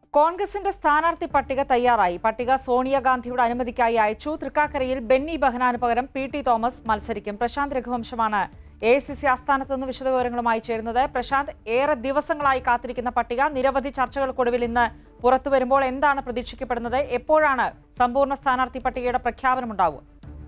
കോൺഗ്രസിന്റെ സ്ഥാനാർത്ഥി പട്ടിക തയ്യാറായി പട്ടിക സോണിയാഗാന്ധിയുടെ അനുമതിക്കായി അയച്ചു തൃക്കാക്കരയിൽ ബെന്നി ബെഹനാന് പകരം പി ടി തോമസ് മത്സരിക്കും പ്രശാന്ത് രഘുവംശമാണ് എ സി സി ആസ്ഥാനത്ത് നിന്ന് വിശദവിവരങ്ങളുമായി ചേരുന്നത് പ്രശാന്ത് ഏറെ ദിവസങ്ങളായി കാത്തിരിക്കുന്ന പട്ടിക നിരവധി ചർച്ചകൾക്കൊടുവിൽ ഇന്ന് പുറത്തു വരുമ്പോൾ എന്താണ് പ്രതീക്ഷിക്കപ്പെടുന്നത് എപ്പോഴാണ് സമ്പൂർണ്ണ സ്ഥാനാർത്ഥി പട്ടികയുടെ പ്രഖ്യാപനമുണ്ടാവുക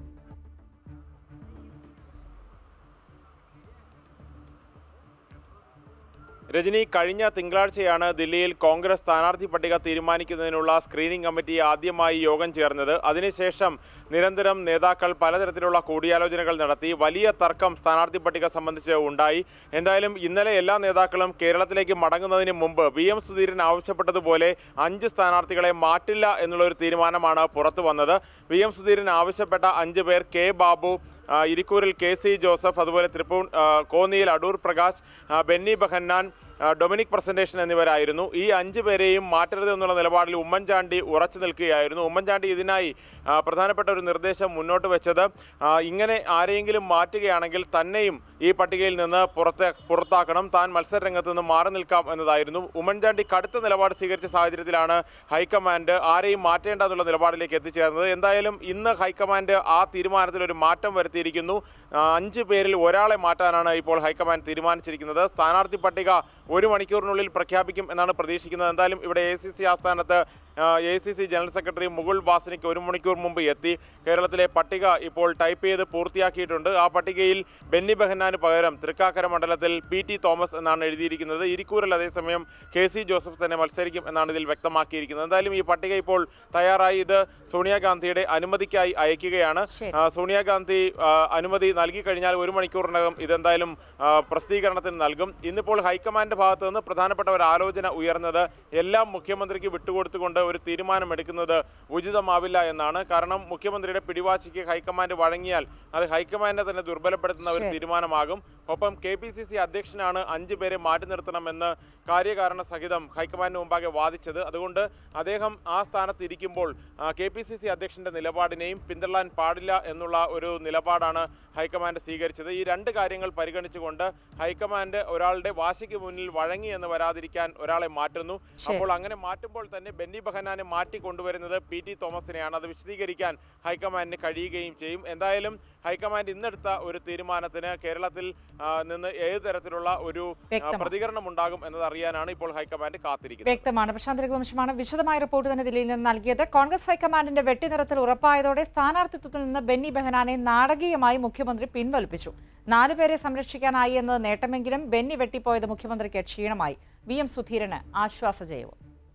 രജനി കഴിഞ്ഞ തിങ്കളാഴ്ചയാണ് ദില്ലിയിൽ കോൺഗ്രസ് സ്ഥാനാർത്ഥി പട്ടിക തീരുമാനിക്കുന്നതിനുള്ള സ്ക്രീനിംഗ് കമ്മിറ്റി ആദ്യമായി യോഗം ചേർന്നത് അതിനുശേഷം നിരന്തരം നേതാക്കൾ പലതരത്തിലുള്ള കൂടിയാലോചനകൾ നടത്തി വലിയ തർക്കം സ്ഥാനാർത്ഥി പട്ടിക സംബന്ധിച്ച് ഉണ്ടായി എന്തായാലും ഇന്നലെ എല്ലാ നേതാക്കളും കേരളത്തിലേക്ക് മടങ്ങുന്നതിന് മുമ്പ് വി എം സുധീരൻ ആവശ്യപ്പെട്ടതുപോലെ അഞ്ച് സ്ഥാനാർത്ഥികളെ മാറ്റില്ല എന്നുള്ള ഒരു തീരുമാനമാണ് പുറത്തു വന്നത് വി എം സുധീരൻ ആവശ്യപ്പെട്ട അഞ്ച് പേർ കെ ബാബു ആ, ഇരിക്കൂരിൽ കെ സി ജോസഫ് അതുപോലെ തൃപ്പൂൺ ആ, കോന്നിയിൽ അടൂർ പ്രകാശ് ആ, ബെന്നി ബെഹന്നാൻ ആ, ഡൊമിനിക് പ്രസന്റേഷൻ എന്നിവരായിരുന്നു ഈ അഞ്ചു പേരെയും മാറ്റരുത് എന്നുള്ള നിലപാടിൽ ഉമ്മൻചാണ്ടി ഉറച്ചു നിൽക്കുകയായിരുന്നു ഉമ്മൻചാണ്ടി ഇതിനായി ആ, പ്രധാനപ്പെട്ട ഒരു നിർദ്ദേശം മുന്നോട്ട് വെച്ചത് ആ, ഇങ്ങനെ ആരെയെങ്കിലും മാറ്റുകയാണെങ്കിൽ തന്നെയും ഈ പട്ടികയിൽ നിന്ന് പുറത്തെ പുറത്താക്കണം താൻ മത്സരരംഗത്ത് നിന്ന് മാറി നിൽക്കാം എന്നതായിരുന്നു ഉമ്മൻചാണ്ടി കടുത്ത നിലപാട് സ്വീകരിച്ച സാഹചര്യത്തിലാണ് ഹൈക്കമാൻഡ് ആരെയും മാറ്റേണ്ട എന്നുള്ള നിലപാടിലേക്ക് എത്തിച്ചേർന്നത് എന്തായാലും ഇന്ന് ഹൈക്കമാൻഡ് ആ തീരുമാനത്തിൽ ഒരു മാറ്റം വരുത്തിയിരിക്കുന്നു ആ, അഞ്ച് പേരിൽ ഒരാളെ മാറ്റാനാണ് ഇപ്പോൾ ഹൈക്കമാൻഡ് തീരുമാനിച്ചിരിക്കുന്നത് സ്ഥാനാർത്ഥി പട്ടിക ഒരു മണിക്കൂറിനുള്ളിൽ പ്രഖ്യാപിക്കും എന്നാണ് പ്രതീക്ഷിക്കുന്നത് എന്തായാലും ഇവിടെ എ സി സി ആസ്ഥാനത്ത് A C C general secretary Mukul വാസനിക്ക് ഒരു മണിക്കൂർ മുമ്പ് എത്തി കേരളത്തിലെ പട്ടിക ഇപ്പോൾ ടൈപ്പ് ചെയ്ത് പൂർത്തിയാക്കിയിട്ടുണ്ട് ആ പട്ടികയിൽ ബെന്നി ബെഹന്നാന് പകരം തൃക്കാക്കര മണ്ഡലത്തിൽ പി ടി തോമസ് എന്നാണ് എഴുതിയിരിക്കുന്നത് ഇരിക്കൂറിൽ അതേസമയം കെ സി ജോസഫ് തന്നെ മത്സരിക്കും എന്നാണ് ഇതിൽ വ്യക്തമാക്കിയിരിക്കുന്നത് എന്തായാലും ഈ പട്ടിക ഇപ്പോൾ തയ്യാറായി ഇത് സോണിയാഗാന്ധിയുടെ അനുമതിക്കായി അയക്കുകയാണ് ശരി. ആ, സോണിയാഗാന്ധി ആ, അനുമതി നൽകി കഴിഞ്ഞാൽ ഒരു മണിക്കൂറിനകം ഇതെന്തായാലും ആ, പ്രസിദ്ധീകരണത്തിന് നൽകും ഇന്നിപ്പോൾ ഹൈക്കമാൻഡ് ഭാഗത്ത് നിന്ന് പ്രധാനപ്പെട്ട ഒരു ആലോചന ഉയർന്നത് എല്ലാം മുഖ്യമന്ത്രിക്ക് വിട്ടുകൊടുത്തുകൊണ്ട് ഒരു തീരുമാനമെടുക്കുന്നത് ഉചിതമാവില്ല എന്നാണ് കാരണം മുഖ്യമന്ത്രിയുടെ പിടിവാശിക്ക് ഹൈക്കമാൻഡ് വഴങ്ങിയാൽ അത് ഹൈക്കമാൻഡിനെ തന്നെ ദുർബലപ്പെടുത്തുന്ന ഒരു ശരി. തീരുമാനമാകും ഒപ്പം കെ പി സി സി അധ്യക്ഷനാണ് അഞ്ചു പേരെ മാറ്റി നിർത്തണമെന്ന് കാര്യകാരണ സഹിതം ഹൈക്കമാൻഡിന് മുമ്പാകെ വാദിച്ചത് അതുകൊണ്ട് അദ്ദേഹം ആ സ്ഥാനത്ത് ഇരിക്കുമ്പോൾ കെ പി സി സി അധ്യക്ഷന്റെ നിലപാടിനെയും പിന്തള്ളാൻ പാടില്ല എന്നുള്ള ഒരു നിലപാടാണ് ഹൈക്കമാൻഡ് സ്വീകരിച്ചത് ഈ രണ്ട് കാര്യങ്ങൾ പരിഗണിച്ചുകൊണ്ട് ഹൈക്കമാൻഡ് ഒരാളുടെ വാശിക്ക് മുന്നിൽ വഴങ്ങി എന്ന് വരാതിരിക്കാൻ ഒരാളെ മാറ്റുന്നു ശരി. അപ്പോൾ അങ്ങനെ മാറ്റുമ്പോൾ തന്നെ ബെന്നി ബെഹനാനെ മാറ്റി കൊണ്ടുവരുന്നത് പി ടി തോമസിനെയാണ് അത് വിശദീകരിക്കാൻ ഹൈക്കമാൻഡിന് കഴിയുകയും ചെയ്യും എന്തായാലും ഹൈക്കമാൻഡ് ഇന്നെടുത്ത ഒരു തീരുമാനത്തിന് കേരളത്തിൽ ആ, നിന്ന് ഏത് തരത്തിലുള്ള ഒരു ആ, വ്യക്തമാണ്. പ്രതികരണം ഉണ്ടാകും എന്നത് അറിയാനാണ് ഇപ്പോൾ ഹൈക്കമാൻഡ് കാത്തിരിക്കുന്നത് വ്യക്തമാണ് പ്രശാന്ത് രഘുവംശമാണ് വിശദമായ റിപ്പോർട്ട് തന്നെ ദില്ലിയിൽ നിന്ന് നൽകിയത് കോൺഗ്രസ് ഹൈക്കമാൻഡിന്റെ വെട്ടിനിറത്തിൽ ഉറപ്പായതോടെ സ്ഥാനാർത്ഥിത്വത്തിൽ നിന്ന് ബെന്നി ബെഹനാനെ നാടകീയമായി മുഖ്യമന്ത്രി പിൻവലിപ്പിച്ചു നാലുപേരെ സംരക്ഷിക്കാനായി എന്നത് നേട്ടമെങ്കിലും ബെന്നി വെട്ടിപ്പോയത് മുഖ്യമന്ത്രിക്ക് ക്ഷീണമായി വി എം സുധീരന് ആശ്വാസജയവും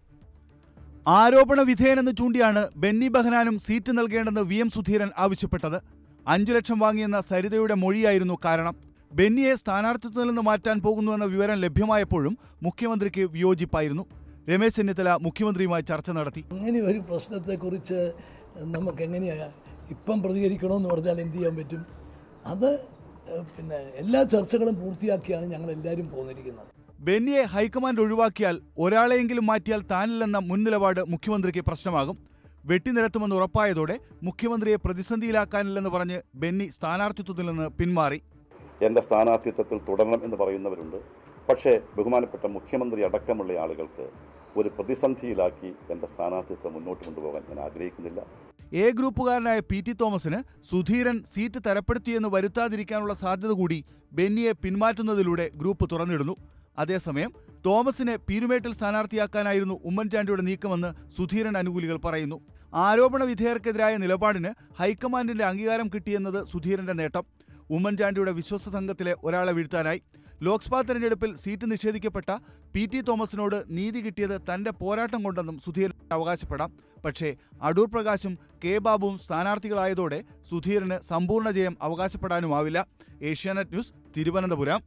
ആരോപണ വിധേയനെന്ന് ചൂണ്ടിയാണ് ബെന്നി ബെഹനാനും സീറ്റ് നൽകേണ്ടെന്ന് വി എം സുധീരൻ ആവശ്യപ്പെട്ടത് അഞ്ചു ലക്ഷം വാങ്ങിയെന്ന സരിതയുടെ മൊഴിയായിരുന്നു കാരണം ബെന്നിയെ സ്ഥാനാർത്ഥിത്വത്തിൽ നിന്ന് മാറ്റാൻ പോകുന്നുവെന്ന വിവരം ലഭ്യമായപ്പോഴും മുഖ്യമന്ത്രിക്ക് വിയോജിപ്പായിരുന്നു രമേശ് ചെന്നിത്തല മുഖ്യമന്ത്രിയുമായി ചർച്ച നടത്തി അങ്ങനെ ഒരു പ്രശ്നത്തെക്കുറിച്ച് നമുക്ക് എങ്ങനെയാ ഇപ്പം പ്രതികരിക്കണമെന്ന് പറഞ്ഞാൽ എന്ത് ചെയ്യാൻ പറ്റും അത് ഏഹ്, പിന്നെ എല്ലാ ചർച്ചകളും പൂർത്തിയാക്കിയാണ് ഞങ്ങൾ എല്ലാവരും പോന്നിരിക്കുന്നത് ബെന്നിയെ ഹൈക്കമാൻഡ് ഒഴിവാക്കിയാൽ ഒരാളെയെങ്കിലും മാറ്റിയാൽ താനില്ലെന്ന മുൻ നിലപാട് മുഖ്യമന്ത്രിക്ക് പ്രശ്നമാകും വെട്ടിനിരത്തുമെന്ന് ഉറപ്പായതോടെ മുഖ്യമന്ത്രിയെ പ്രതിസന്ധിയിലാക്കാനില്ലെന്ന് പറഞ്ഞ് ബെന്നി സ്ഥാനാർത്ഥിത്വത്തിൽ നിന്ന് പിന്മാറി എൻ്റെ സ്ഥാനാർത്ഥിത്വത്തിൽ തുടരണം എന്ന് പറയുന്നവരുണ്ട് പക്ഷേ ബഹുമാനപ്പെട്ട മുഖ്യമന്ത്രി അടക്കമുള്ള ആളുകൾക്ക് ഒരു പ്രതിസന്ധിയിലാക്കി എൻ്റെ സ്ഥാനാർത്ഥിത്വം മുന്നോട്ട് കൊണ്ടുപോകാൻ ഞാൻ ആഗ്രഹിക്കുന്നില്ല എ ഗ്രൂപ്പുകാരനായ പി ടി തോമസിന് സുധീരൻ സീറ്റ് തരപ്പെടുത്തിയെന്ന് വരുത്താതിരിക്കാനുള്ള സാധ്യത കൂടി ബെന്നിയെ പിന്മാറ്റുന്നതിലൂടെ ഗ്രൂപ്പ് തുറന്നിടുന്നു അതേസമയം തോമസിനെ പീരുമേട്ടിൽ സ്ഥാനാർത്ഥിയാക്കാനായിരുന്നു ഉമ്മൻചാണ്ടിയുടെ നീക്കമെന്ന് സുധീരൻ അനുകൂലികൾ പറയുന്നു ആരോപണ വിധേയർക്കെതിരായ നിലപാടിന് ഹൈക്കമാൻഡിന്റെ അംഗീകാരം കിട്ടിയെന്നത് സുധീരന്റെ നേട്ടം ഉമ്മൻചാണ്ടിയുടെ വിശ്വസ സംഘത്തിലെ ഒരാളെ വീഴ്ത്താനായി ലോക്സഭാ തെരഞ്ഞെടുപ്പിൽ സീറ്റ് നിഷേധിക്കപ്പെട്ട പി ടി തോമസിനോട് നീതി കിട്ടിയത് തന്റെ പോരാട്ടം കൊണ്ടെന്നും സുധീരൻ അവകാശപ്പെടാം പക്ഷേ അടൂർ പ്രകാശും കെ ബാബുവും സ്ഥാനാർത്ഥികളായതോടെ സുധീരന് സമ്പൂർണ്ണ ജയം അവകാശപ്പെടാനുമാവില്ല ഏഷ്യാനെറ്റ് ന്യൂസ് തിരുവനന്തപുരം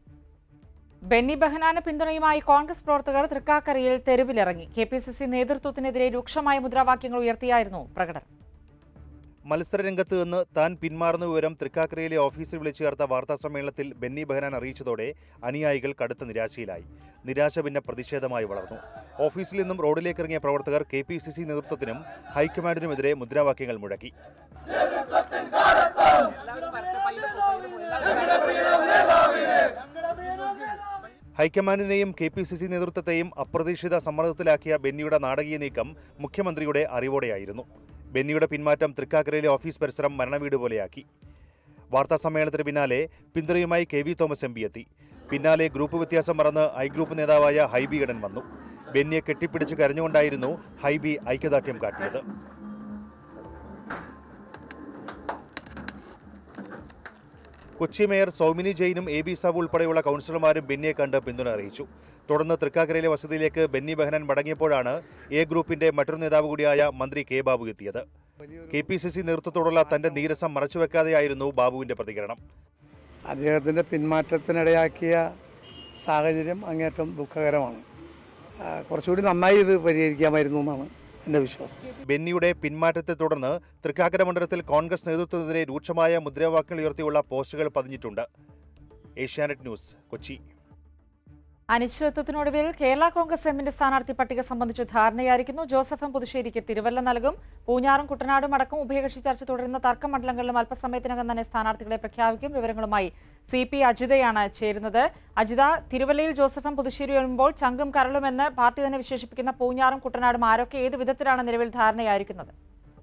ബെന്നി ബെഹനാന് പിന്തുണയുമായി കോൺഗ്രസ് പ്രവർത്തകർ തൃക്കാക്കരയിൽ തെരുവിലിറങ്ങി കെ പി സി സി നേതൃത്വത്തിനെതിരെ രൂക്ഷമായ മുദ്രാവാക്യങ്ങൾ ഉയർത്തിയായിരുന്നു പ്രകടനം മത്സരരംഗത്ത് നിന്ന് താൻ പിന്മാറുന്ന വിവരം തൃക്കാക്കരയിലെ ഓഫീസിൽ വിളിച്ചു ചേർത്ത വാർത്താ സമ്മേളനത്തിൽ ബെന്നി ബെഹനാൻ അറിയിച്ചതോടെ അനുയായികൾ കടുത്ത നിരാശയിലായി നിരാശ പിന്നെ പ്രതിഷേധമായി വളർന്നു ഓഫീസിൽ നിന്നും റോഡിലേക്ക് ഇറങ്ങിയ പ്രവർത്തകർ കെ പി സി സി നേതൃത്വത്തിനും ഹൈക്കമാൻഡിനുമെതിരെ മുദ്രാവാക്യങ്ങൾ മുഴക്കി ഹൈക്കമാൻഡിനെയും കെ പി സി സി നേതൃത്വത്തെയും അപ്രതീക്ഷിത സമ്മർദ്ദത്തിലാക്കിയ ബെന്നിയുടെ നാടകീയ നീക്കം മുഖ്യമന്ത്രിയുടെ അറിവോടെയായിരുന്നു ബെന്നിയുടെ പിന്മാറ്റം തൃക്കാക്കരയിലെ ഓഫീസ് പരിസരം മരണവീട് പോലെയാക്കി വാർത്താ സമ്മേളനത്തിന് പിന്നാലെ പിന്തുണയുമായി K V Thomas M P എത്തി പിന്നാലെ ഗ്രൂപ്പ് വ്യത്യാസം മറന്ന് ഐ ഗ്രൂപ്പ് നേതാവായ ഹൈബി ഗഡൻ വന്നു ബെന്നിയെ കെട്ടിപ്പിടിച്ച് കരഞ്ഞുകൊണ്ടായിരുന്നു ഹൈബി ഐക്യദാർഢ്യം കാട്ടിയത് കൊച്ചി മേയർ സൗമിനി ജെയിനും എ ബി സാബു ഉൾപ്പെടെയുള്ള കൗൺസിലർമാരും ബെന്നിയെ കണ്ട് പിന്തുണ അറിയിച്ചു തുടർന്ന് തൃക്കാക്കരയിലെ വസതിയിലേക്ക് ബെന്നി ബെഹനാൻ മടങ്ങിയപ്പോഴാണ് എ ഗ്രൂപ്പിന്റെ മറ്റൊരു നേതാവ് കൂടിയായ മന്ത്രി കെ ബാബു എത്തിയത് കെ പി സി സി നേതൃത്വത്തോടുള്ള തന്റെ നീരസം മറച്ചുവെക്കാതെയായിരുന്നു ബാബുവിന്റെ പ്രതികരണം അദ്ദേഹത്തിൻ്റെ പിന്മാറ്റത്തിനിടയാക്കിയ സാഹചര്യം അങ്ങേറ്റം ദുഃഖകരമാണ് ആ, കുറച്ചുകൂടി നന്നായി ഇത് പരിഹരിക്കാമായിരുന്നു എന്നാണ് എൻ്റെ വിശ്വാസം ബെന്നിയുടെ പിന്മാറ്റത്തെ തുടർന്ന് തൃക്കാക്കര മണ്ഡലത്തിൽ കോൺഗ്രസ് നേതൃത്വത്തിനെതിരെ രൂക്ഷമായ മുദ്രാവാക്യങ്ങൾ ഉയർത്തിയുള്ള പോസ്റ്റുകൾ പതിഞ്ഞിട്ടുണ്ട് ഏഷ്യാനെറ്റ് ന്യൂസ് കൊച്ചി അനിശ്ചിതത്വത്തിനൊടുവിൽ കേരള കോൺഗ്രസ് എമ്മിന്റെ സ്ഥാനാർത്ഥി പട്ടിക സംബന്ധിച്ച് ധാരണയായിരിക്കുന്നു ജോസഫ് എം പുതുശ്ശേരിക്ക് തിരുവല്ല നൽകും പൂഞ്ഞാറും കുട്ടനാടും അടക്കം ഉഭയകക്ഷി ചർച്ച തുടരുന്ന തർക്ക മണ്ഡലങ്ങളിലും അല്പസമയത്തിനകം തന്നെ സ്ഥാനാർത്ഥികളെ പ്രഖ്യാപിക്കും വിവരങ്ങളുമായി സി പി അജിതയാണ് ചേരുന്നത് അജിത തിരുവല്ലയിൽ ജോസഫ് എം പുതുശ്ശേരി വരുമ്പോൾ ചങ്കും കരളുമെന്ന് പാർട്ടി തന്നെ വിശേഷിപ്പിക്കുന്ന പൂഞ്ഞാറും കുട്ടനാടും ആരൊക്കെ ഏത് വിധത്തിലാണ് നിലവിൽ ധാരണയായിരിക്കുന്നത്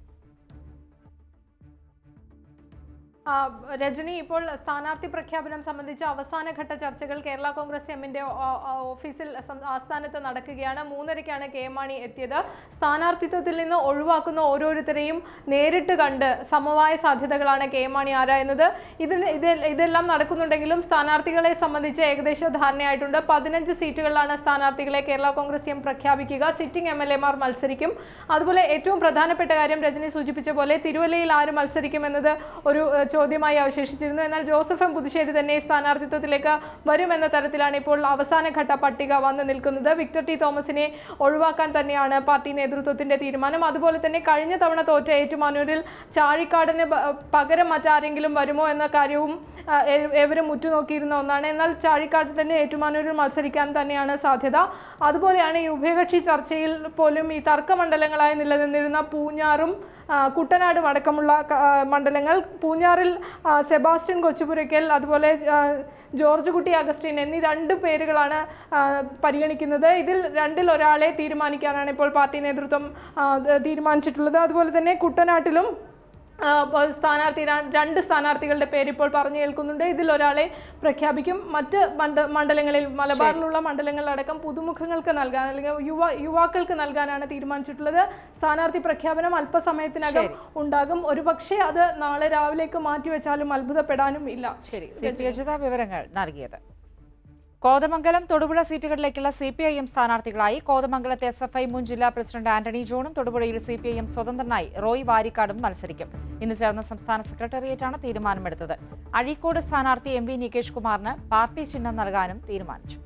ആ, രജനി ഇപ്പോൾ സ്ഥാനാർത്ഥി പ്രഖ്യാപനം സംബന്ധിച്ച അവസാനഘട്ട ചർച്ചകൾ കേരള കോൺഗ്രസ് എമ്മിന്റെ ഓ- ഓ- ഓഫീസിൽ സം- ആസ്ഥാനത്ത് നടക്കുകയാണ് മൂന്നരയ്ക്കാണ് കെ എം മാണി എത്തിയത് സ്ഥാനാർത്ഥിത്വത്തിൽ നിന്ന് ഒഴിവാക്കുന്ന ഓരോരുത്തരെയും നേരിട്ട് കണ്ട് സമവായ സാധ്യതകളാണ് കെ എം മാണി ആരായുന്നത് ഇതിന് ഇത് ഇതെല്ലാം നടക്കുന്നുണ്ടെങ്കിലും സ്ഥാനാർത്ഥികളെ സംബന്ധിച്ച് ഏകദേശം ധാരണയായിട്ടുണ്ട് പതിനഞ്ച് സീറ്റുകളിലാണ് സ്ഥാനാർത്ഥികളെ കേരള കോൺഗ്രസ് എം പ്രഖ്യാപിക്കുക സിറ്റിംഗ് എം എൽ എമാർ മത്സരിക്കും അതുപോലെ ഏറ്റവും പ്രധാനപ്പെട്ട കാര്യം രജനി സൂചിപ്പിച്ച പോലെ തിരുവല്ലയിൽ ആര് മത്സരിക്കും എന്നത് ഒരു ഏഹ്, ചോദ്യമായി അവശേഷിച്ചിരുന്നു എന്നാൽ ജോസഫ് എം പുതുശ്ശേരി തന്നെ സ്ഥാനാർത്ഥിത്വത്തിലേക്ക് വരുമെന്ന തരത്തിലാണ് ഇപ്പോൾ അവസാനഘട്ട പട്ടിക വന്നു നിൽക്കുന്നത് വിക്ടർ ടി തോമസിനെ ഒഴിവാക്കാൻ തന്നെയാണ് പാർട്ടി നേതൃത്വത്തിന്റെ തീരുമാനം അതുപോലെ തന്നെ കഴിഞ്ഞ തവണ തോറ്റ ഏറ്റുമാനൂരിൽ ചാഴിക്കാടിന് പ- പകരം മറ്റാരെങ്കിലും വരുമോ എന്ന കാര്യവും ആ, ഏ- ഏവരും ഉറ്റുനോക്കിയിരുന്ന ഒന്നാണ് എന്നാൽ ചാഴിക്കാട് തന്നെ ഏറ്റുമാനൂരിൽ മത്സരിക്കാൻ തന്നെയാണ് സാധ്യത അതുപോലെയാണ് ഈ ഉഭയകക്ഷി ചർച്ചയിൽ പോലും ഈ തർക്ക മണ്ഡലങ്ങളായി നിലനിന്നിരുന്ന പൂഞ്ഞാറും ആ, കുട്ടനാടും അടക്കമുള്ള ക- ആ, മണ്ഡലങ്ങൾ പൂഞ്ഞാറിൽ ആ, സെബാസ്റ്റ്യൻ കൊച്ചുപുരയ്ക്കൽ അതുപോലെ ആ, ജോർജ് കുട്ടി അഗസ്റ്റിൻ എന്നീ രണ്ട് പേരുകളാണ് ആ, പരിഗണിക്കുന്നത് ഇതിൽ രണ്ടിൽ ഒരാളെ തീരുമാനിക്കാനാണ് ഇപ്പോൾ പാർട്ടി നേതൃത്വം ആ, ത- തീരുമാനിച്ചിട്ടുള്ളത് അതുപോലെ തന്നെ കുട്ടനാട്ടിലും ആ, ഇപ്പോൾ സ്ഥാനാർത്ഥി ര- രണ്ട് സ്ഥാനാർത്ഥികളുടെ പേര് ഇപ്പോൾ പറഞ്ഞു കേൾക്കുന്നുണ്ട് ഇതിൽ ഒരാളെ പ്രഖ്യാപിക്കും മറ്റ് മണ്ഡ മണ്ഡലങ്ങളിൽ മലബാറിലുള്ള മണ്ഡലങ്ങളിലടക്കം പുതുമുഖങ്ങൾക്ക് നൽകാൻ അല്ലെങ്കിൽ യുവ യുവാക്കൾക്ക് നൽകാനാണ് തീരുമാനിച്ചിട്ടുള്ളത് സ്ഥാനാർത്ഥി പ്രഖ്യാപനം അല്പസമയത്തിനകം ഉണ്ടാകും ഒരുപക്ഷെ അത് നാളെ രാവിലേക്ക് മാറ്റിവെച്ചാലും അത്ഭുതപ്പെടാനും ഇല്ല ശരി സി പി അജിത വിവരങ്ങൾ നൽകിയത് കോതമംഗലം തൊടുപുഴ സീറ്റുകളിലേക്കുള്ള സി പി ഐ എം സ്ഥാനാർത്ഥികളായി കോതമംഗലത്തെ എസ് എഫ് ഐ മുൻ ജില്ലാ പ്രസിഡന്റ് ആന്റണി ജോണും തൊടുപുഴയിൽ സി പി ഐ എം സ്വതന്ത്രനായി റോയ് വാരിക്കാടും മത്സരിക്കും ഇന്ന് ചേർന്ന സംസ്ഥാന സെക്രട്ടേറിയറ്റാണ് തീരുമാനമെടുത്തത് അഴീക്കോട് സ്ഥാനാർത്ഥി എം വി നികേഷ് കുമാറിന് പാർട്ടി ചിഹ്നം നൽകാനും തീരുമാനിച്ചു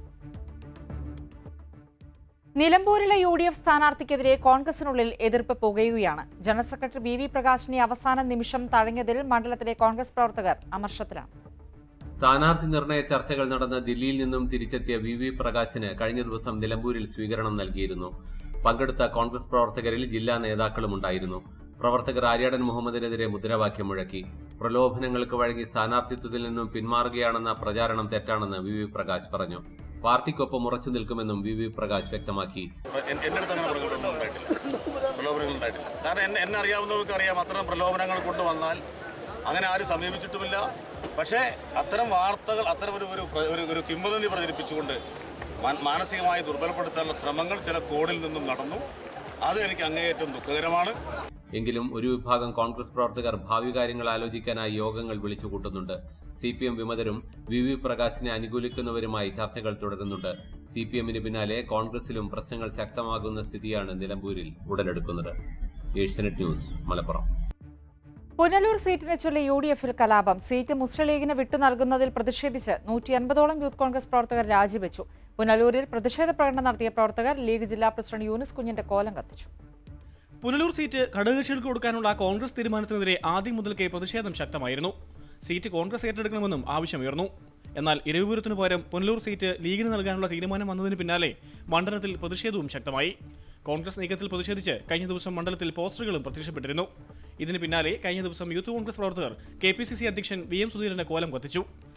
നിലമ്പൂരിലെ യു ഡി എഫ് സ്ഥാനാർത്ഥിക്കെതിരെ കോൺഗ്രസിനുള്ളിൽ എതിർപ്പ് പുകയുകയാണ് ജനറൽ സെക്രട്ടറി ബി വി പ്രകാശിനെ അവസാന നിമിഷം തഴഞ്ഞതിൽ മണ്ഡലത്തിലെ കോൺഗ്രസ് പ്രവർത്തകർ അമർഷത്തിലാണ് സ്ഥാനാർത്ഥി നിർണയ ചർച്ചകൾ നടന്ന ദില്ലിയിൽ നിന്നും തിരിച്ചെത്തിയ വി വി പ്രകാശിന് കഴിഞ്ഞ ദിവസം നിലമ്പൂരിൽ സ്വീകരണം നൽകിയിരുന്നു പങ്കെടുത്ത കോൺഗ്രസ് പ്രവർത്തകരിൽ ജില്ലാ നേതാക്കളും ഉണ്ടായിരുന്നു പ്രവർത്തകർ ആര്യാടൻ മുഹമ്മദിനെതിരെ മുദ്രാവാക്യം മുഴക്കി പ്രലോഭനങ്ങൾക്ക് വഴങ്ങി സ്ഥാനാർത്ഥിത്വത്തിൽ നിന്നും പിന്മാറുകയാണെന്ന പ്രചാരണം തെറ്റാണെന്ന് വി വി പ്രകാശ് പറഞ്ഞു പാർട്ടിക്കൊപ്പം ഉറച്ചു നിൽക്കുമെന്നും വി വി പ്രകാശ് വ്യക്തമാക്കി എൻ- എൻ്റെ അടുത്ത് അങ്ങനെ പ്രലോഭനങ്ങൾ ഉണ്ടായിട്ടില്ല പ്രലോഭനങ്ങൾ ഉണ്ടായിട്ടില്ല കാരണം എന്നെ എന്നെ അറിയാവുന്നവർക്ക് അറിയാം അത്തരം പ്രലോഭനങ്ങൾ കൊണ്ടുവന്നാൽ അങ്ങനെ ആരും സമീപിച്ചിട്ടുമില്ല പക്ഷേ അത്തരം വാർത്തകൾ അത്തരം ഒരു ഒരു പ്ര- ഒരു ഒരു കിംവദന്തി പ്രചരിപ്പിച്ചുകൊണ്ട് മാ- മാനസികമായി ദുർബലപ്പെടുത്താനുള്ള ശ്രമങ്ങൾ ചില കോണിൽ നിന്നും നടന്നു അത് എനിക്ക് അങ്ങേയറ്റം ദുഃഖകരമാണ് എങ്കിലും ഒരു വിഭാഗം കോൺഗ്രസ് പ്രവർത്തകർ ഭാവി കാര്യങ്ങൾ ആലോചിക്കാനായി യോഗങ്ങൾ വിളിച്ചു കൂട്ടുന്നുണ്ട് സി പി എം വിമതരും വി വി പ്രകാശിനെ അനുകൂലിക്കുന്നവരുമായി ചർച്ചകൾ തുടരുന്നുണ്ട് സി പി എമ്മിന് പിന്നാലെ കോൺഗ്രസിലും പ്രശ്നങ്ങൾ ശക്തമാകുന്ന സ്ഥിതിയാണ് നിലമ്പൂരിൽ ഉടലെടുക്കുന്നത് ഏഷ്യാനെറ്റ് ന്യൂസ് മലപ്പുറം പുനലൂർ സീറ്റിനെ ചൊല്ലി യു ഡി എഫിൽ കലാപം സീറ്റ് മുസ്ലിം ലീഗിന് വിട്ടു നൽകുന്നതിൽ പ്രതിഷേധിച്ച് നൂറ്റി അൻപതോളം യൂത്ത് കോൺഗ്രസ് പ്രവർത്തകർ രാജിവെച്ചു പുനലൂരിൽ പ്രതിഷേധ പ്രകടനം നടത്തിയ പ്രവർത്തകർ ലീഗ് ജില്ലാ പ്രസിഡന്റ് യൂനിസ് കുഞ്ഞിന്റെ കോലം കത്തിച്ചു പുനലൂർ സീറ്റ് ഘടകകക്ഷികൾക്ക് കൊടുക്കാനുള്ള കോൺഗ്രസ് തീരുമാനത്തിനെതിരെ ആദ്യം മുതൽക്കേ പ്രതിഷേധം ശക്തമായിരുന്നു സീറ്റ് കോൺഗ്രസ് ഏറ്റെടുക്കണമെന്നും ആവശ്യമുയർന്നു എന്നാൽ ഇരവിപുരത്തിനു പകരം പുനലൂർ സീറ്റ് ലീഗിന് നൽകാനുള്ള തീരുമാനം വന്നതിന് പിന്നാലെ മണ്ഡലത്തിൽ പ്രതിഷേധവും ശക്തമായി കോൺഗ്രസ് നീക്കത്തിൽ പ്രതിഷേധിച്ച് കഴിഞ്ഞ ദിവസം മണ്ഡലത്തിൽ പോസ്റ്ററുകളും പ്രത്യക്ഷപ്പെട്ടിരുന്നു ഇതിന് പിന്നാലെ കഴിഞ്ഞ ദിവസം യൂത്ത് കോൺഗ്രസ് പ്രവർത്തകർ കെ പി സി സി അധ്യക്ഷൻ വി എം സുധീരന്റെ കോലം കത്തിച്ചു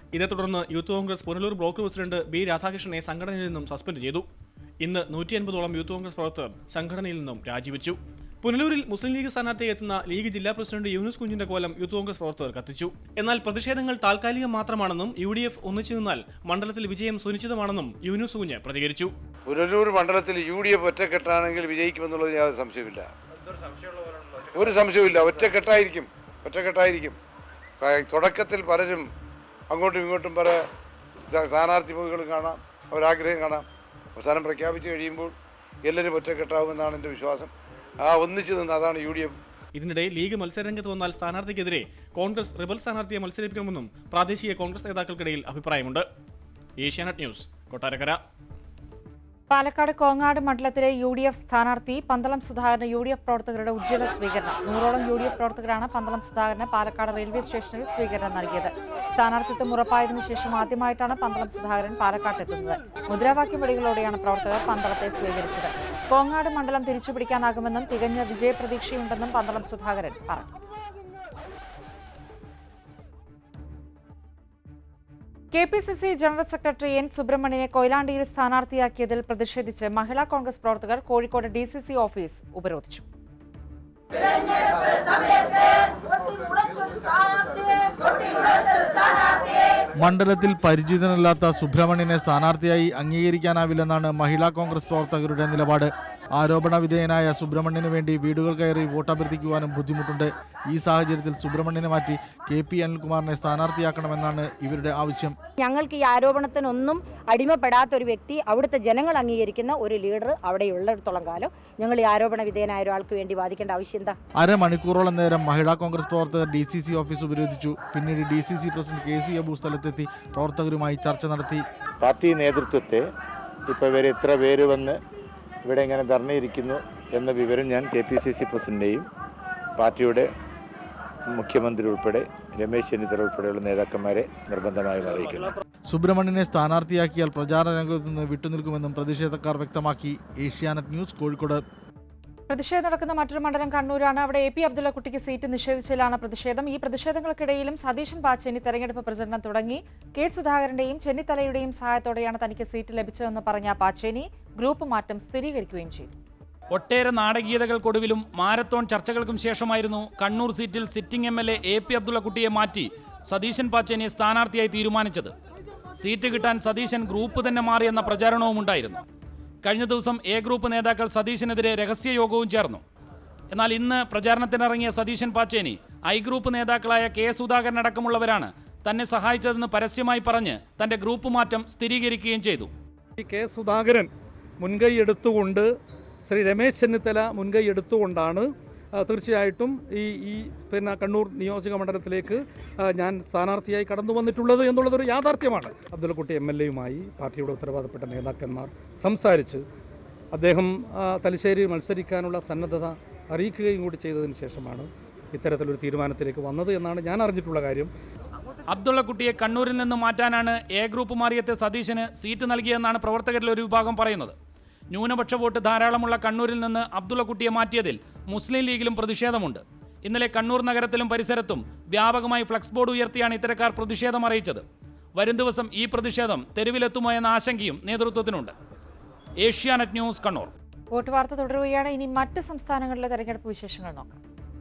ഇതേ തുടർന്ന് youth Congress Punalur block president B രാധാകൃഷ്ണനെ സംഘടനയിൽ നിന്നും സസ്പെൻഡ് ചെയ്തു ഇന്ന് നൂറ്റി അൻപതോളം യൂത്ത് കോൺഗ്രസ് പ്രവർത്തകർ സംഘടനയിൽ നിന്നും രാജിവെച്ചു പുനലൂരിൽ മുസ്ലിം ലീഗ് സ്ഥാനാർത്ഥിയെ എത്തുന്ന ലീഗ് ജില്ലാ പ്രസിഡന്റ് യൂനുസ് കുഞ്ഞിന്റെ കോലം യൂത്ത് കോൺഗ്രസ് പ്രവർത്തകർ കത്തിച്ചു എന്നാൽ പ്രതിഷേധങ്ങൾ താൽക്കാലികം മാത്രമാണെന്നും യു ഡി എഫ് ഒന്നിച്ചു നിന്നാൽ മണ്ഡലത്തിൽ വിജയം സുനിശ്ചിതമാണെന്നും യൂനുസ് കുഞ്ഞ് പ്രതികരിച്ചു പുനലൂർ മണ്ഡലത്തിൽ യു ഡി എഫ് ഒറ്റക്കെട്ടാണെങ്കിൽ വിജയിക്കുമെന്നുള്ളത് യാതൊരു സംശയമില്ല ഒരു സംശയവുമില്ല ഒറ്റക്കെട്ടായിരിക്കും ഒറ്റക്കെട്ടായിരിക്കും ക- തുടക്കത്തിൽ പലരും അങ്ങോട്ടും ഇങ്ങോട്ടും പല സ്ഥാ- സ്ഥാനാർത്ഥി മുഖങ്ങളും കാണാം ഒരാഗ്രഹം കാണാം അവസാനം പ്രഖ്യാപിച്ചു കഴിയുമ്പോൾ എല്ലാവരും ഒറ്റക്കെട്ടാവുമെന്നാണ് എൻ്റെ വിശ്വാസം ആ ഒന്നിച്ചു നിന്ന് അതാണ് യു ഡി എഫ് ഇതിനിടെ ലീഗ് മത്സരരംഗത്ത് വന്നാൽ സ്ഥാനാർത്ഥിക്കെതിരെ കോൺഗ്രസ് റിബൽ സ്ഥാനാർത്ഥിയെ മത്സരിപ്പിക്കണമെന്നും പ്രാദേശിക കോൺഗ്രസ് നേതാക്കൾക്കിടയിൽ അഭിപ്രായമുണ്ട് ഏഷ്യാനെറ്റ് ന്യൂസ് കൊട്ടാരക്കര പാലക്കാട് കോങ്ങാട് മണ്ഡലത്തിലെ യു ഡി എഫ് സ്ഥാനാർത്ഥി പന്തളം സുധാകരന് യു ഡി എഫ് പ്രവർത്തകരുടെ ഉജ്ജ്വല സ്വീകരണം നൂറോളം യു ഡി എഫ് പ്രവർത്തകരാണ് പന്തളം സുധാകരന് പാലക്കാട് റെയിൽവേ സ്റ്റേഷനിൽ സ്വീകരണം നൽകിയത് സ്ഥാനാർത്ഥിത്വം ഉറപ്പായതിനു ശേഷം ആദ്യമായിട്ടാണ് പന്തളം സുധാകരൻ പാലക്കാട്ടെത്തുന്നത് മുദ്രാവാക്യം വെടികളോടെയാണ് പ്രവർത്തകർ പന്തളത്തെ സ്വീകരിച്ചത് കോങ്ങാട് മണ്ഡലം തിരിച്ചുപിടിക്കാനാകുമെന്നും തികഞ്ഞ വിജയപ്രതീക്ഷയുണ്ടെന്നും പന്തളം സുധാകരൻ പറഞ്ഞു K P C C general secretary N സുബ്രഹ്മണ്യനെ കൊയിലാണ്ടിയിൽ സ്ഥാനാർത്ഥിയാക്കിയതിൽ പ്രതിഷേധിച്ച് മഹിളാ കോൺഗ്രസ് പ്രവർത്തകർ Kozhikode D C C office ഉപരോധിച്ചു മണ്ഡലത്തിൽ പരിചിതനല്ലാത്ത സുബ്രഹ്മണ്യനെ സ്ഥാനാർത്ഥിയായി അംഗീകരിക്കാനാവില്ലെന്നാണ് മഹിളാ കോൺഗ്രസ് പ്രവർത്തകരുടെ നിലപാട് ആരോപണ വിധേയനായ സുബ്രഹ്മണ്യന് വേണ്ടി വീടുകൾ കയറി വോട്ടഭ്യർത്ഥിക്കുവാനും ബുദ്ധിമുട്ടുണ്ട് ഈ സാഹചര്യത്തിൽ സുബ്രഹ്മണ്യനെ മാറ്റി കെ പി അനിൽകുമാറിനെ സ്ഥാനാർത്ഥിയാക്കണമെന്നാണ് ഇവരുടെ ആവശ്യം ഞങ്ങൾക്ക് ഈ ആരോപണത്തിനൊന്നും അടിമപ്പെടാത്ത ഒരു വ്യക്തി അവിടുത്തെ ജനങ്ങൾ അംഗീകരിക്കുന്ന ഒരു ലീഡർ അവിടെ ഉള്ളിടത്തോളം കാലം ഞങ്ങൾ ഈ ആരോപണ വിധേയനായ ഒരാൾക്ക് വേണ്ടി വാദിക്കേണ്ട ആവശ്യം എന്താ അരമണിക്കൂറോളം നേരം മഹിളാ കോൺഗ്രസ് പ്രവർത്തകർ ഡി സി സി ഓഫീസ് ഉപരോധിച്ചു പിന്നീട് D C C president K C Abu സ്ഥലത്തെത്തി പ്രവർത്തകരുമായി ചർച്ച നടത്തി പാർട്ടി നേതൃത്വത്തെ ഇപ്പോൾ ഇവർ എത്ര പേര് വന്ന് ഇവിടെ ഇങ്ങനെ ധർണയിരിക്കുന്നു എന്ന വിവരം ഞാൻ കെ പി സി സി പ്രസിഡന്റിനെയും പാർട്ടിയുടെ മുഖ്യമന്ത്രി ഉൾപ്പെടെ രമേശ് ചെന്നിത്തല ഉൾപ്പെടെയുള്ള നേതാക്കന്മാരെ നിർബന്ധമായും അറിയിക്കുന്നു സുബ്രഹ്മണ്യനെ സ്ഥാനാർത്ഥിയാക്കിയാൽ പ്രചാരണ രംഗത്ത് നിന്ന് വിട്ടുനിൽക്കുമെന്നും പ്രതിഷേധക്കാർ വ്യക്തമാക്കി ഏഷ്യാനെറ്റ് ന്യൂസ് കോഴിക്കോട് പ്രതിഷേധം നടക്കുന്ന മറ്റൊരു മണ്ഡലം കണ്ണൂരാണ് അവിടെ എ പി അബ്ദുള്ളക്കുട്ടിക്ക് സീറ്റ് നിഷേധിച്ചതിലാണ് പ്രതിഷേധം ഈ പ്രതിഷേധങ്ങൾക്കിടയിലും സതീശൻ പാച്ചേനി തെരഞ്ഞെടുപ്പ് പ്രചരണം തുടങ്ങി കെ സുധാകരന്റെയും ചെന്നിത്തലയുടെയും സഹായത്തോടെയാണ് തനിക്ക് സീറ്റ് ലഭിച്ചതെന്ന് പറഞ്ഞ പാച്ചേനി ഗ്രൂപ്പ് മാറ്റം സ്ഥിരീകരിക്കുകയും ചെയ്തു ഒട്ടേറെ നാടകീയതകൾക്കൊടുവിലും മാരത്തോൺ ചർച്ചകൾക്കും ശേഷമായിരുന്നു കണ്ണൂർ സീറ്റിൽ sitting M L A A P അബ്ദുള്ളക്കുട്ടിയെ മാറ്റി സതീശൻ പാച്ചേനിയെ സ്ഥാനാർത്ഥിയായി തീരുമാനിച്ചത് സീറ്റ് കിട്ടാൻ സതീശൻ ഗ്രൂപ്പ് തന്നെ മാറിയെന്ന പ്രചാരണവും ഉണ്ടായിരുന്നു കഴിഞ്ഞ ദിവസം എ ഗ്രൂപ്പ് നേതാക്കൾ സതീശനെതിരെ രഹസ്യ യോഗവും ചേർന്നു എന്നാൽ ഇന്ന് പ്രചാരണത്തിനിറങ്ങിയ സതീശൻ പാച്ചേനി ഐ ഗ്രൂപ്പ് നേതാക്കളായ കെ സുധാകരൻ അടക്കമുള്ളവരാണ് തന്നെ സഹായിച്ചതെന്ന് പരസ്യമായി പറഞ്ഞ് തന്റെ ഗ്രൂപ്പ് മാറ്റം സ്ഥിരീകരിക്കുകയും ചെയ്തു ഈ കെ സുധാകരൻ മുൻകൈ എടുത്തുകൊണ്ട് ശ്രീ രമേശ് ചെന്നിത്തല മുൻകൈ എടുത്തുകൊണ്ടാണ് ആ, തീർച്ചയായിട്ടും ഈ ഈ പിന്നെ കണ്ണൂർ നിയോജക മണ്ഡലത്തിലേക്ക് ആ, ഞാൻ സ്ഥാനാർത്ഥിയായി കടന്നു വന്നിട്ടുള്ളത് എന്നുള്ളതൊരു യാഥാർത്ഥ്യമാണ് അബ്ദുള്ളക്കുട്ടി എം എൽ എയുമായി പാർട്ടിയുടെ ഉത്തരവാദപ്പെട്ട നേതാക്കന്മാർ സംസാരിച്ച് അദ്ദേഹം ആ, തലശ്ശേരിയിൽ മത്സരിക്കാനുള്ള സന്നദ്ധത അറിയിക്കുകയും കൂടി ചെയ്തതിന് ശേഷമാണ് ഇത്തരത്തിലൊരു തീരുമാനത്തിലേക്ക് വന്നത് എന്നാണ് ഞാൻ അറിഞ്ഞിട്ടുള്ള കാര്യം അബ്ദുള്ളക്കുട്ടിയെ കണ്ണൂരിൽ നിന്ന് മാറ്റാനാണ് എ ഗ്രൂപ്പ് മാറിയത്തെ സതീശന് സീറ്റ് നൽകിയെന്നാണ് പ്രവർത്തകരിൽ ഒരു വിഭാഗം പറയുന്നത് ന്യൂനപക്ഷ വോട്ട് ധാരാളമുള്ള കണ്ണൂരിൽ നിന്ന് അബ്ദുള്ളക്കുട്ടിയെ മാറ്റിയതിൽ മുസ്ലിം ലീഗിലും പ്രതിഷേധമുണ്ട് ഇന്നലെ കണ്ണൂർ നഗരത്തിലും പരിസരത്തും വ്യാപകമായി ഫ്ലക്സ് ബോർഡ് ഉയർത്തിയാണ് ഇത്തരക്കാർ പ്രതിഷേധം അറിയിച്ചത് വരും ദിവസം ഈ പ്രതിഷേധം തെരുവിലെത്തുമോ എന്ന ആശങ്കയും നേതൃത്വത്തിനുണ്ട് ഏഷ്യാനെറ്റ് ന്യൂസ് കണ്ണൂർ വോട്ട് വാർത്ത തുടരുകയാണ് ഇനി മറ്റ് സംസ്ഥാനങ്ങളിലെ തെരഞ്ഞെടുപ്പ് വിശേഷങ്ങൾ നോക്കാം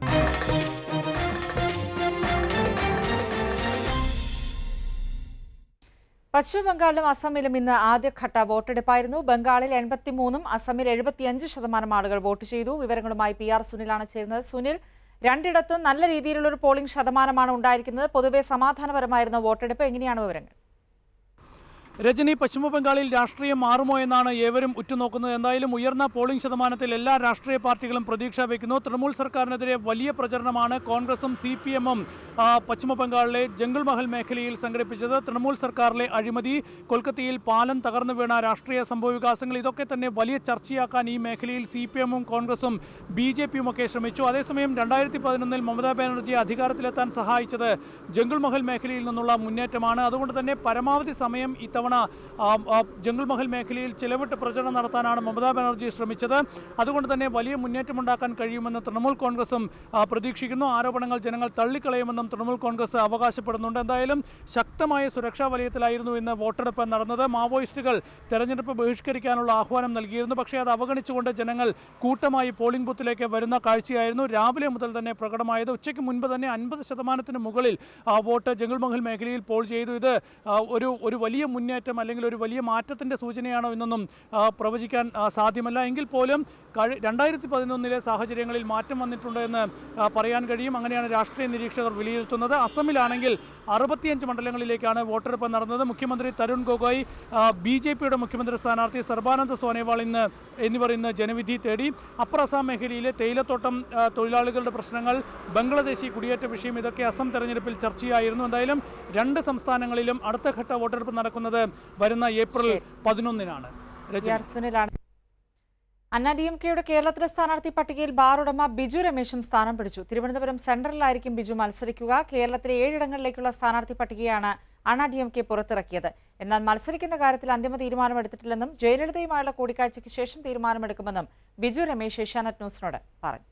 പശ്ചിമ ബംഗാളിലും അസമിലും ഇന്ന് ആദ്യഘട്ട വോട്ടെടുപ്പായിരുന്നു ബംഗാളിൽ എൺപത്തിമൂന്നും അസമിൽ എഴുപത്തിയഞ്ച് ശതമാനം ആളുകൾ വോട്ട് ചെയ്തു വിവരങ്ങളുമായി പി ആർ സുനിലാണ് ചേരുന്നത് സുനിൽ രണ്ടിടത്തും നല്ല രീതിയിലുള്ള ഒരു പോളിംഗ് ശതമാനമാണ് ഉണ്ടായിരിക്കുന്നത് പൊതുവെ സമാധാനപരമായിരുന്ന വോട്ടെടുപ്പ് എങ്ങനെയാണ് വിവരങ്ങൾ രജനി പശ്ചിമ ബംഗാളിൽ രാഷ്ട്രീയം മാറുമോ എന്നാണ് ഏവരും ഉറ്റുനോക്കുന്നത് എന്തായാലും ഉയർന്ന പോളിംഗ് ശതമാനത്തിൽ എല്ലാ രാഷ്ട്രീയ പാർട്ടികളും പ്രതീക്ഷ വയ്ക്കുന്നു തൃണമൂൽ സർക്കാരിനെതിരെ വലിയ പ്രചരണമാണ് കോൺഗ്രസും സി പി എമ്മും പശ്ചിമ ബംഗാളിലെ ജംഗിൾ മഹൽ മേഖലയിൽ സംഘടിപ്പിച്ചത് തൃണമൂൽ സർക്കാരിലെ അഴിമതി കൊൽക്കത്തയിൽ പാലം തകർന്നു വീണ രാഷ്ട്രീയ സംഭവവികാസങ്ങൾ ഇതൊക്കെ തന്നെ വലിയ ചർച്ചയാക്കാൻ ഈ മേഖലയിൽ സി പി എമ്മും കോൺഗ്രസും ബി ജെ പിയും ഒക്കെ ശ്രമിച്ചു അതേസമയം രണ്ടായിരത്തി പതിനൊന്നിൽ മമതാ ബാനർജി അധികാരത്തിലെത്താൻ സഹായിച്ചത് ജംഗിൾ മഹൽ മേഖലയിൽ നിന്നുള്ള മുന്നേറ്റമാണ് അതുകൊണ്ട് തന്നെ പരമാവധി സമയം ഇത്തവണ ഇത്തവണ ആ, ആ, ജംഗിൾ മഹൽ മേഖലയിൽ ചിലവിട്ട് പ്രചരണം നടത്താനാണ് മമതാ ബാനർജി ശ്രമിച്ചത് അതുകൊണ്ട് തന്നെ വലിയ മുന്നേറ്റമുണ്ടാക്കാൻ കഴിയുമെന്ന് തൃണമൂൽ കോൺഗ്രസും ആ, പ്രതീക്ഷിക്കുന്നു ആരോപണങ്ങൾ ജനങ്ങൾ തള്ളിക്കളയുമെന്നും തൃണമൂൽ കോൺഗ്രസ് അവകാശപ്പെടുന്നുണ്ട് എന്തായാലും ശക്തമായ സുരക്ഷാ വലയത്തിലായിരുന്നു ഇന്ന് വോട്ടെടുപ്പ് നടന്നത് മാവോയിസ്റ്റുകൾ തെരഞ്ഞെടുപ്പ് ബഹിഷ്കരിക്കാനുള്ള ആഹ്വാനം നൽകിയിരുന്നു പക്ഷേ അത് അവഗണിച്ചുകൊണ്ട് ജനങ്ങൾ കൂട്ടമായി പോളിംഗ് ബൂത്തിലേക്ക് വരുന്ന കാഴ്ചയായിരുന്നു രാവിലെ മുതൽ തന്നെ പ്രകടമായത് ഉച്ചയ്ക്ക് മുൻപ് തന്നെ അൻപത് ശതമാനത്തിന് മുകളിൽ ആ, വോട്ട് ജംഗിൾ മഹൽ മേഖലയിൽ പോൾ ചെയ്തു ഇത് ആ, ഒരു ഒരു വലിയ മുന്നേറ്റം അല്ലെങ്കിൽ ഒരു വലിയ മാറ്റത്തിൻ്റെ സൂചനയാണോ എന്നൊന്നും ആ, പ്രവചിക്കാൻ ആ, സാധ്യമല്ല എങ്കിൽ പോലും കഴി രണ്ടായിരത്തി പതിനൊന്നിലെ സാഹചര്യങ്ങളിൽ മാറ്റം വന്നിട്ടുണ്ട് എന്ന് ആ, പറയാൻ കഴിയും അങ്ങനെയാണ് രാഷ്ട്രീയ നിരീക്ഷകർ വിലയിരുത്തുന്നത് അസമിലാണെങ്കിൽ അറുപത്തിയഞ്ച് മണ്ഡലങ്ങളിലേക്കാണ് വോട്ടെടുപ്പ് നടന്നത് മുഖ്യമന്ത്രി തരുൺ ഗൊഗോയ് ബി ജെ പിയുടെ മുഖ്യമന്ത്രി സ്ഥാനാർത്ഥി സർബാനന്ദ് സോനോവാൾ ഇന്ന് എന്നിവർ ഇന്ന് ജനവിധി തേടി അപ്പർ അസാം മേഖലയിലെ തേയിലത്തോട്ടം ആ, തൊഴിലാളികളുടെ പ്രശ്നങ്ങൾ ബംഗ്ലാദേശി കുടിയേറ്റ വിഷയം ഇതൊക്കെ അസം തെരഞ്ഞെടുപ്പിൽ ചർച്ചയായിരുന്നു എന്തായാലും രണ്ട് സംസ്ഥാനങ്ങളിലും അടുത്ത ഘട്ട വോട്ടെടുപ്പ് നടക്കുന്നത് വരുന്ന ഏപ്രിൽ പതിനൊന്നിനാണ് രജനി. ആർ സുനിലാണ് അന്ന ഡി എം കെയുടെ കേരളത്തിലെ സ്ഥാനാർത്ഥി പട്ടികയിൽ ബാർ ഉടമ ബിജു രമേശും സ്ഥാനം പിടിച്ചു തിരുവനന്തപുരം സെൻട്രലിലായിരിക്കും ബിജു മത്സരിക്കുക കേരളത്തിലെ ഏഴിടങ്ങളിലേക്കുള്ള സ്ഥാനാർത്ഥി പട്ടികയാണ് അണ്ണ ഡി എം കെ പുറത്തിറക്കിയത് എന്നാൽ മത്സരിക്കുന്ന കാര്യത്തിൽ അന്തിമ തീരുമാനമെടുത്തിട്ടില്ലെന്നും ജയലളിതയുമായുള്ള കൂടിക്കാഴ്ചയ്ക്ക് ശേഷം തീരുമാനമെടുക്കുമെന്നും ബിജു രമേശ് ഏഷ്യാനെറ്റ് ന്യൂസിനോട് പറഞ്ഞു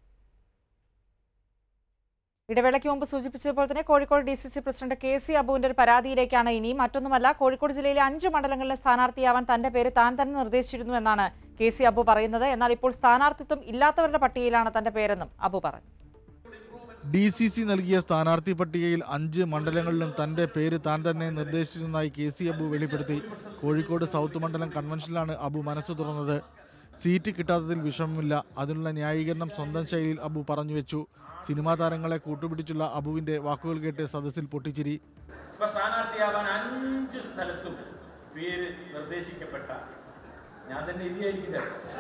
ഇടവേളയ്ക്ക് മുമ്പ് സൂചിപ്പിച്ചതുപോലെ തന്നെ Kozhikode D C C president K C അബുവിന്റെ ഒരു പരാതിയിലേക്കാണ് ഇനി മറ്റൊന്നുമല്ല കോഴിക്കോട് ജില്ലയിലെ അഞ്ച് മണ്ഡലങ്ങളിലെ സ്ഥാനാർത്ഥിയാവാൻ തന്റെ പേര് താൻ തന്നെ നിർദ്ദേശിച്ചിരുന്നു എന്നാണ് കെ സി അബു പറയുന്നത് എന്നാൽ ഇപ്പോൾ സ്ഥാനാർത്ഥിത്വം ഇല്ലാത്തവരുടെ പട്ടികയിലാണ് തന്റെ പേരെന്നും അബു പറഞ്ഞു ഡി സി സി നൽകിയ സ്ഥാനാർത്ഥി പട്ടികയിൽ അഞ്ച് മണ്ഡലങ്ങളിലും തന്റെ പേര് താൻ തന്നെ നിർദ്ദേശിച്ചിരുന്നതായി കെ സി അബു വെളിപ്പെടുത്തി കോഴിക്കോട് സൗത്ത് മണ്ഡലം കൺവെൻഷനിലാണ് അബു മനസ്സ് തുറന്നത് സീറ്റ് കിട്ടാത്തതിൽ വിഷമമില്ല അതിനുള്ള ന്യായീകരണം സ്വന്തം ശൈലിയിൽ അബു പറഞ്ഞു വെച്ചു സിനിമാ താരങ്ങളെ കൂട്ടുപിടിച്ചുള്ള അബുവിന്റെ വാക്കുകൾ കേട്ട് സദസ്സിൽ പൊട്ടിച്ചിരി ഇപ്പൊ സ്ഥാനാർത്ഥിയാവാൻ അഞ്ച് സ്ഥലത്തും പേര് നിർദ്ദേശിക്കപ്പെട്ട ഞാൻ തന്നെ എഴുതിയായിരിക്കില്ല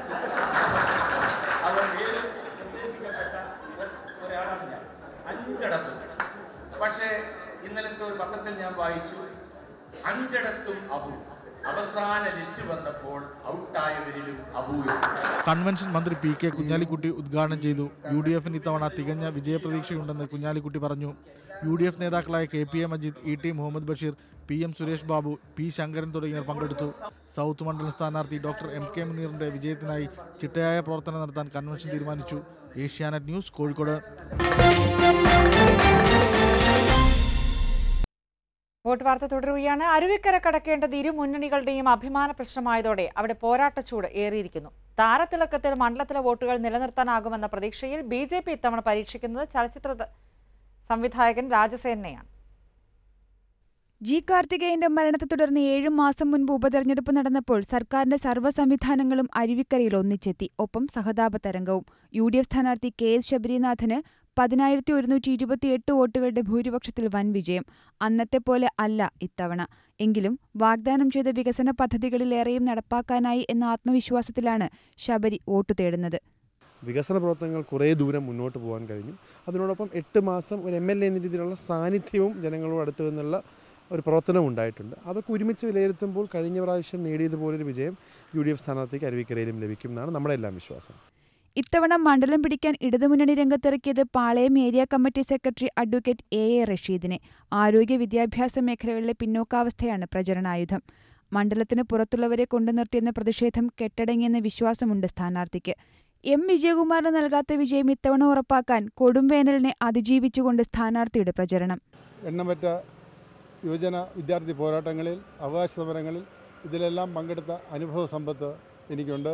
അത് പേര് നിർദ്ദേശിക്കപ്പെട്ട ഒ- ഒരാളാണ് ഞാൻ അഞ്ചിടത്തും പക്ഷേ ഇന്നലത്തെ ഒരു പത്രത്തിൽ ഞാൻ വായിച്ചു അഞ്ചിടത്തും അബു അവസാന ലിസ്റ്റ് വന്നപ്പോൾ ഔട്ടായവരിലും അബു എന്ന്. കൺവെൻഷൻ മന്ത്രി പി കെ കുഞ്ഞാലിക്കുട്ടി ഉദ്ഘാടനം ചെയ്തു യു ഡി എഫിന് ഇത്തവണ തികഞ്ഞ വിജയപ്രതീക്ഷയുണ്ടെന്ന് കുഞ്ഞാലിക്കുട്ടി പറഞ്ഞു യു ഡി എഫ് നേതാക്കളായ K P A Majeed E T Muhammad Basheer P M Suresh Babu P Sankaran തുടങ്ങിയവർ പങ്കെടുത്തു സൗത്ത് മണ്ഡലം സ്ഥാനാർത്ഥി ഡോക്ടർ എം കെ മുനീറിന്റെ വിജയത്തിനായി ചിട്ടയായ പ്രവർത്തനം നടത്താൻ കൺവെൻഷൻ തീരുമാനിച്ചു ഏഷ്യാനെറ്റ് ന്യൂസ് കോഴിക്കോട് വോട്ട് വാർത്ത തുടരുകയാണ് അരുവിക്കര കടക്കേണ്ടത് ഇരു മുന്നണികളുടെയും അഭിമാന പ്രശ്നമായതോടെ അവിടെ പോരാട്ടച്ചൂട് ഏറിയിരിക്കുന്നു താരത്തിളക്കത്തിൽ മണ്ഡലത്തിലെ വോട്ടുകൾ നിലനിർത്താനാകുമെന്ന പ്രതീക്ഷയിൽ ബി ജെ പി ഇത്തവണ പരീക്ഷിക്കുന്നത് ചലച്ചിത്ര ത- സംവിധായകൻ രാജസേനനെയാണ് ജി കാർത്തികേയന്റെ മരണത്തെ തുടർന്ന് ഏഴു മാസം മുൻപ് ഉപതെരഞ്ഞെടുപ്പ് നടന്നപ്പോൾ സർക്കാരിന്റെ സർവ്വ സംവിധാനങ്ങളും അരുവിക്കരയിൽ ഒന്നിച്ചെത്തി ഒപ്പം സഹതാപ തരംഗവും യു ഡി എഫ് സ്ഥാനാർത്ഥി കെ എസ് ശബരിനാഥന് പതിനായിരത്തി ഒരുന്നൂറ്റി ഇരുപത്തിയെട്ട് വോട്ടുകളുടെ ഭൂരിപക്ഷത്തിൽ വൻ വിജയം അന്നത്തെ പോലെ അല്ല ഇത്തവണ എങ്കിലും വാഗ്ദാനം ചെയ്ത വികസന പദ്ധതികളിലേറെയും നടപ്പാക്കാനായി എന്ന ആത്മവിശ്വാസത്തിലാണ് ശബരി വോട്ടു തേടുന്നത് വികസന പ്രവർത്തനങ്ങൾ കുറേ ദൂരം മുന്നോട്ട് പോകാൻ കഴിഞ്ഞു അതിനോടൊപ്പം എട്ട് മാസം ഒരു എം എൽ എ എന്ന രീതിയിലുള്ള സാന്നിധ്യവും ജനങ്ങളോട് അടുത്ത് നിന്നുള്ള ഒരു പ്രവർത്തനം ഉണ്ടായിട്ടുണ്ട് അതൊക്കെ ഒരുമിച്ച് വിലയിരുത്തുമ്പോൾ കഴിഞ്ഞ പ്രാവശ്യം നേടിയതുപോലൊരു വിജയം യു ഡി എഫ് സ്ഥാനാർത്ഥിക്ക് അരുവിക്കരയിലും ലഭിക്കും എന്നാണ് നമ്മുടെ എല്ലാം വിശ്വാസം ഇത്തവണ മണ്ഡലം പിടിക്കാൻ ഇടതുമുന്നണി രംഗത്തിറക്കിയത് Palayam area committee secretary advocate A A റഷീദിനെ ആരോഗ്യ വിദ്യാഭ്യാസ മേഖലകളിലെ പിന്നോക്കാവസ്ഥയാണ് പ്രചരണായുധം മണ്ഡലത്തിന് പുറത്തുള്ളവരെ കൊണ്ടുനിർത്തിയെന്ന പ്രതിഷേധം കെട്ടടങ്ങിയെന്ന വിശ്വാസമുണ്ട് സ്ഥാനാർത്ഥിക്ക് എം വിജയകുമാറിന് നൽകാത്ത വിജയം ഇത്തവണ ഉറപ്പാക്കാൻ കൊടുംവേനലിനെ അതിജീവിച്ചുകൊണ്ട് സ്ഥാനാർത്ഥിയുടെ പ്രചരണം എണ്ണമറ്റ യുവജന വിദ്യാർത്ഥി പോരാട്ടങ്ങളിൽ അവകാശ സമരങ്ങളിൽ ഇതിലെല്ലാം പങ്കെടുത്ത അനുഭവ സമ്പത്ത് എനിക്കുണ്ട്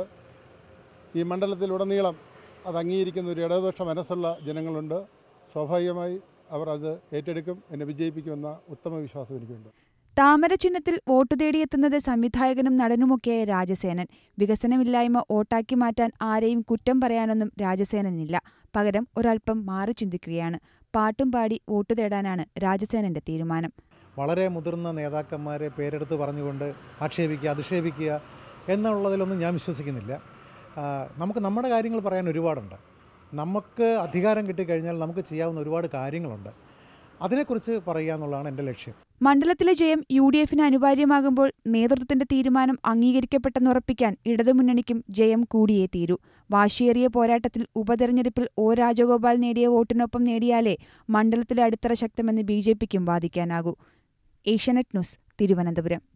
ഈ മണ്ഡലത്തിലുടനീളം അത് അംഗീകരിക്കുന്ന ഒരു ഇടതുപക്ഷ മനസ്സുള്ള ജനങ്ങളുണ്ട് സ്വാഭാവികമായി അവർ അത് ഏറ്റെടുക്കും എന്നെ വിജയിപ്പിക്കുമെന്ന ഉത്തമ വിശ്വാസം എനിക്കുണ്ട് താമര ചിഹ്നത്തിൽ വോട്ടു തേടിയെത്തുന്നത് സംവിധായകനും നടനുമൊക്കെയായ രാജസേനൻ വികസനമില്ലായ്മ വോട്ടാക്കി മാറ്റാൻ ആരെയും കുറ്റം പറയാനൊന്നും രാജസേനനില്ല പകരം ഒരൽപ്പം മാറി ചിന്തിക്കുകയാണ് പാട്ടും പാടി വോട്ടു തേടാനാണ് രാജസേനന്റെ തീരുമാനം വളരെ മുതിർന്ന നേതാക്കന്മാരെ പേരെടുത്ത് പറഞ്ഞുകൊണ്ട് ആക്ഷേപിക്കുക അധിക്ഷേപിക്കുക എന്നുള്ളതിലൊന്നും ഞാൻ വിശ്വസിക്കുന്നില്ല ആ, നമുക്ക് നമ്മുടെ കാര്യങ്ങൾ പറയാൻ ഒരുപാടുണ്ട് നമുക്ക് അധികാരം കിട്ടിക്കഴിഞ്ഞാൽ നമുക്ക് ചെയ്യാവുന്ന ഒരുപാട് കാര്യങ്ങളുണ്ട് അതിനെക്കുറിച്ച് പറയുക എന്നുള്ളതാണ് എൻ്റെ ലക്ഷ്യം മണ്ഡലത്തിലെ ജയം യു ഡി എഫിന് അനിവാര്യമാകുമ്പോൾ നേതൃത്വത്തിന്റെ തീരുമാനം അംഗീകരിക്കപ്പെട്ടെന്നുറപ്പിക്കാൻ ഇടതുമുന്നണിക്കും ജയം കൂടിയേ തീരൂ വാശിയേറിയ പോരാട്ടത്തിൽ ഉപതെരഞ്ഞെടുപ്പിൽ ഒ രാജഗോപാൽ നേടിയ വോട്ടിനൊപ്പം നേടിയാലേ മണ്ഡലത്തിലെ അടിത്തറ ശക്തമെന്ന് ബി ജെ പിക്കും വാദിക്കാനാകൂ ഏഷ്യാനെറ്റ് ന്യൂസ് തിരുവനന്തപുരം